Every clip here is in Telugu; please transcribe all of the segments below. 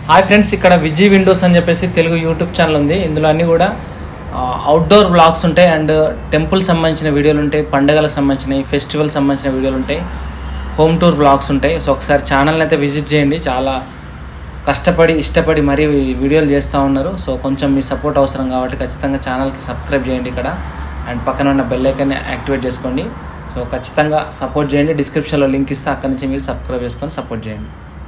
హాయ్ ఫ్రెండ్స్ ఇక్కడ విజీ విండోస్ అని చెప్పేసి తెలుగు యూట్యూబ్ ఛానల్ ఉంది ఇందులో అన్నీ కూడా అవుట్డోర్ బ్లాగ్స్ ఉంటాయి అండ్ టెంపుల్ సంబంధించిన వీడియోలు ఉంటాయి పండగలకు సంబంధించినవి ఫెస్టివల్ సంబంధించిన వీడియోలు ఉంటాయి హోమ్ టూర్ బ్లాగ్స్ ఉంటాయి సో ఒకసారి ఛానల్ని అయితే విజిట్ చేయండి చాలా కష్టపడి ఇష్టపడి మరీ వీడియోలు చేస్తూ ఉన్నారు సో కొంచెం మీ సపోర్ట్ అవసరం కాబట్టి ఖచ్చితంగా ఛానల్కి సబ్స్క్రైబ్ చేయండి ఇక్కడ అండ్ పక్కన ఉన్న బెల్ ఐకాన్ని యాక్టివేట్ చేసుకోండి సో ఖచ్చితంగా సపోర్ట్ చేయండి డిస్క్రిప్షన్లో లింక్ ఇస్తే అక్కడి నుంచి మీరు సబ్స్క్రైబ్ చేసుకొని సపోర్ట్ చేయండి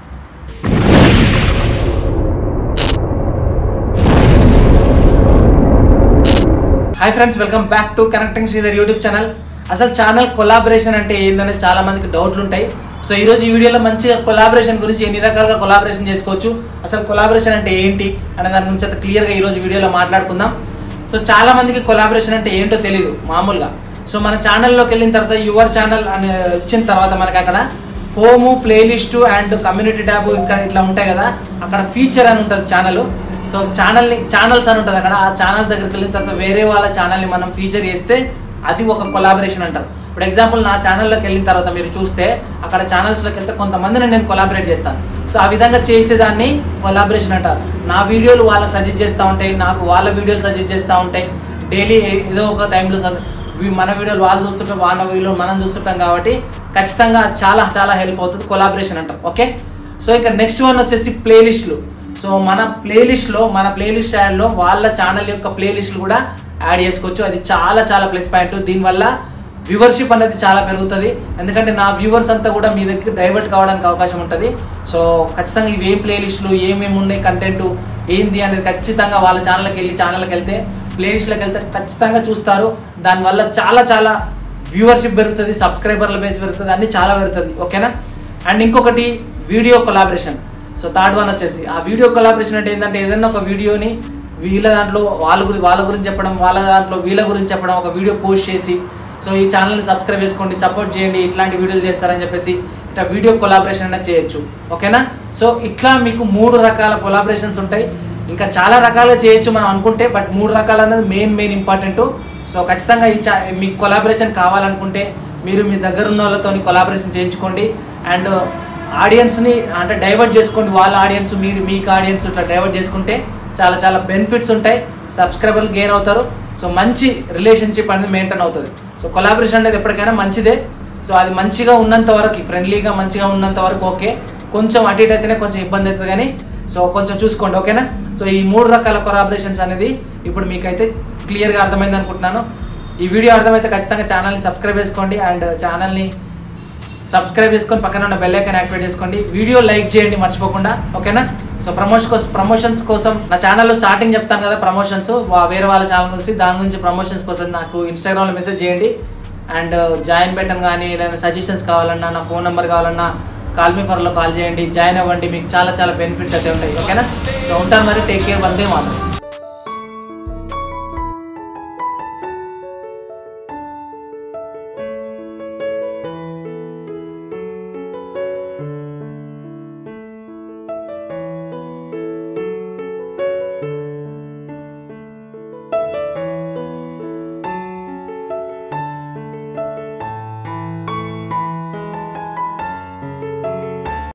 hi friends welcome back to connecting Sridhar YouTube channel అసలు ఛానల్ కొలాబరేషన్ అంటే ఏందనేది చాలా మందికి డౌట్లు ఉంటాయి సో ఈ రోజు ఈ వీడియోలో మంచిగా కొలాబరేషన్ గురించి ఎన్ని రకాలుగా కొలాబరేషన్ చేసుకోవచ్చు అసలు కొలాబరేషన్ అంటే ఏంటి అనే దాని గురించి అయితే క్లియర్గా ఈ రోజు వీడియోలో మాట్లాడుకుందాం సో చాలా మందికి కొలాబరేషన్ అంటే ఏంటో తెలియదు మామూలుగా సో మన ఛానల్లోకి వెళ్ళిన తర్వాత యువర్ ఛానల్ అని వచ్చిన తర్వాత మనకి అక్కడ home playlist and community tab ఇక్కడ ఇట్లా ఉంటాయి కదా అక్కడ ఫీచర్ అని ఉంటుంది ఛానల్ సో ఛానల్ని ఛానల్స్ అని ఉంటుంది అక్కడ ఆ ఛానల్ దగ్గరికి వెళ్ళిన తర్వాత వేరే వాళ్ళ ఛానల్ని మనం ఫీచర్ చేస్తే అది ఒక కొలాబరేషన్ అంటారు ఇప్పుడు ఎగ్జాంపుల్ నా ఛానల్లోకి వెళ్ళిన తర్వాత మీరు చూస్తే అక్కడ ఛానల్స్లోకి వెళ్తే కొంతమందిని నేను కొలాబరేట్ చేస్తాను సో ఆ విధంగా చేసేదాన్ని కొలాబరేషన్ అంటారు నా వీడియోలు వాళ్ళకి సజెస్ట్ చేస్తూ ఉంటాయి నాకు వాళ్ళ వీడియోలు సజెస్ట్ చేస్తూ ఉంటాయి డైలీ ఏదో ఒక టైంలో మన వీడియోలు వాళ్ళు చూస్తుంటాం వాళ్ళ వీడియోలు మనం చూస్తుంటాం కాబట్టి ఖచ్చితంగా అది చాలా చాలా హెల్ప్ అవుతుంది కొలాబరేషన్ అంటారు ఓకే సో ఇక నెక్స్ట్ వన్ వచ్చేసి ప్లేలిస్ట్లు సో మన ప్లేలిస్ట్లో మన ప్లేలిస్ట్ యాడ్లో వాళ్ళ ఛానల్ యొక్క ప్లేలిస్ట్లు కూడా యాడ్ చేసుకోవచ్చు అది చాలా చాలా ప్లస్ పాయింట్ దీనివల్ల వ్యూవర్షిప్ అనేది చాలా పెరుగుతుంది ఎందుకంటే నా వ్యూవర్స్ అంతా కూడా మీ దగ్గర డైవర్ట్ కావడానికి అవకాశం ఉంటుంది సో ఖచ్చితంగా ఇవి ఏం ప్లేలిస్టులు ఏమేమి ఉన్నాయి కంటెంట్ ఏంది అనేది ఖచ్చితంగా వాళ్ళ ఛానల్కి వెళ్ళి ఛానల్కి వెళ్తే ప్లేలిస్ట్లోకి వెళ్తే ఖచ్చితంగా చూస్తారు దానివల్ల చాలా చాలా వ్యూవర్షిప్ పెరుగుతుంది సబ్స్క్రైబర్ల బేస్ పెరుగుతుంది అన్ని చాలా పెరుగుతుంది ఓకేనా అండ్ ఇంకొకటి video collaboration so third one వచ్చేసి ఆ వీడియో కొలాబరేషన్ అంటే ఏంటంటే ఏదైనా ఒక వీడియోని వీళ్ళ దాంట్లో వాళ్ళ గురించి వాళ్ళ గురించి చెప్పడం వాళ్ళ దాంట్లో వీళ్ళ గురించి చెప్పడం ఒక వీడియో పోస్ట్ చేసి సో ఈ ఛానల్ని సబ్స్క్రైబ్ చేసుకోండి సపోర్ట్ చేయండి ఇట్లాంటి వీడియోలు చేస్తారని చెప్పేసి ఇట్లా వీడియో కొలాబరేషన్ అనేది చేయొచ్చు ఓకేనా సో ఇట్లా మీకు మూడు రకాల కొలాబరేషన్స్ ఉంటాయి ఇంకా చాలా రకాలుగా చేయొచ్చు మనం అనుకుంటే బట్ మూడు రకాలు అనేది మెయిన్ మెయిన్ ఇంపార్టెంట్ సో ఖచ్చితంగా ఈ చా మీకు కొలాబరేషన్ కావాలనుకుంటే మీరు మీ దగ్గర ఉన్న వాళ్ళతో కొలాబరేషన్ చేయించుకోండి అండ్ ఆడియన్స్ని అంటే డైవర్ట్ చేసుకోండి వాళ్ళ ఆడియన్స్ మీరు మీకు ఆడియన్స్ ఇట్లా డైవర్ట్ చేసుకుంటే చాలా చాలా బెనిఫిట్స్ ఉంటాయి సబ్స్క్రైబర్లు గెయిన్ అవుతారు సో మంచి రిలేషన్షిప్ అనేది మెయింటైన్ అవుతుంది సో కొలాబరేషన్ అనేది ఎప్పటికైనా మంచిదే సో అది మంచిగా ఉన్నంత వరకు ఫ్రెండ్లీగా మంచిగా ఉన్నంత వరకు ఓకే కొంచెం అటు ఇటు అయితేనే కొంచెం ఇబ్బంది అవుతుంది కానీ సో కొంచెం చూసుకోండి ఓకేనా సో ఈ మూడు రకాల కొలాబరేషన్స్ అనేది ఇప్పుడు మీకైతే క్లియర్గా అర్థమైంది అనుకుంటున్నాను ఈ వీడియో అర్థమైతే ఖచ్చితంగా ఛానల్ని సబ్స్క్రైబ్ చేసుకోండి అండ్ ఛానల్ని సబ్స్క్రైబ్ చేసుకొని పక్కన ఉన్న బెల్ ఐకాన్ యాక్టివేట్ చేసుకోండి వీడియో లైక్ చేయండి మర్చిపోకుండా ఓకేనా సో ప్రమోషన్ కోసం ప్రమోషన్స్ కోసం నా ఛానల్లో స్టార్టింగ్ చెప్తాను కదా ప్రమోషన్స్ వేరే వాళ్ళ ఛానల్ గురించి దాని గురించి ప్రమోషన్స్ కోసం నాకు ఇన్స్టాగ్రామ్లో మెసేజ్ చేయండి అండ్ జాయిన్ బటన్ కానీ ఏదైనా సజెషన్స్ కావాలన్నా నా ఫోన్ నెంబర్ కావాలన్నా కాల్ మీ ఫర్లో కాల్ చేయండి జాయిన్ అవ్వండి మీకు చాలా చాలా బెనిఫిట్స్ అయితే ఉంటాయి ఓకేనా సో ఉంటాను మరి టేక్ కేర్ వందే మాత్రం